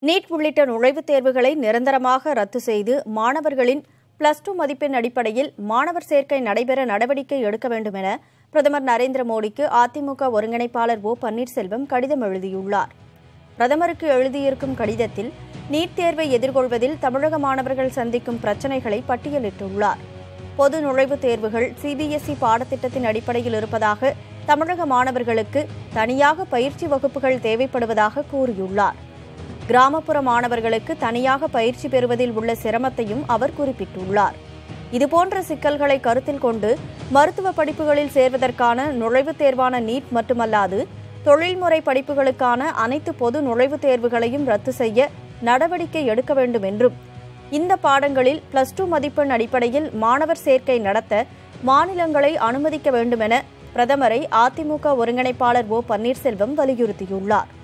NEET உள்ளிட்ட நுழைவுத் தேர்வுகளை நிரந்தரமாக ரத்து செய்து மாணவர்களின் பிளஸ் டூ மதிப்பெண் அடிப்படையில் மாணவர் சேர்க்கை நடைபெற நடவடிக்கை எடுக்க வேண்டும் என பிரதமர் நரேந்திர மோடிக்கு அதிமுக ஒருங்கிணைப்பாளர் ஓ பன்னீர்செல்வம் கடிதம் எழுதியுள்ளார் பிரதமருக்கு எழுதியிருக்கும் கடிதத்தில் நீட் தேர்வை எதிர்கொள்வதில் தமிழக மாணவர்கள் சந்திக்கும் பிரச்சினைகளை பட்டியலிட்டுள்ளார் பொது நுழைவுத் தேர்வுகள் சிபிஎஸ்இ பாடத்திட்டத்தின் அடிப்படையில் இருப்பதாக தமிழக மாணவர்களுக்கு தனியாக பயிற்சி வகுப்புகள் தேவைப்படுவதாக கூறியுள்ளார் கிராமப்புற மாணவர்களுக்கு தனியாக பயிற்சி பெறுவதில் உள்ள சிரமத்தையும் அவர் குறிப்பிட்டுள்ளார் இதுபோன்ற சிக்கல்களை கருத்தில் கொண்டு மருத்துவ படிப்புகளில் சேர்வதற்கான நுழைவுத் தேர்வான நீட் மட்டுமல்லாது தொழில்முறை படிப்புகளுக்கான அனைத்து பொது நுழைவுத் தேர்வுகளையும் ரத்து செய்ய நடவடிக்கை எடுக்க வேண்டும் என்றும் இந்த பாடங்களில் பிளஸ் டூ மதிப்பெண் அடிப்படையில் மாணவர் சேர்க்கை நடத்த மாநிலங்களை அனுமதிக்க வேண்டுமென பிரதமரை அதிமுக ஒருங்கிணைப்பாளர் ஓ பன்னீர்செல்வம் வலியுறுத்தியுள்ளார்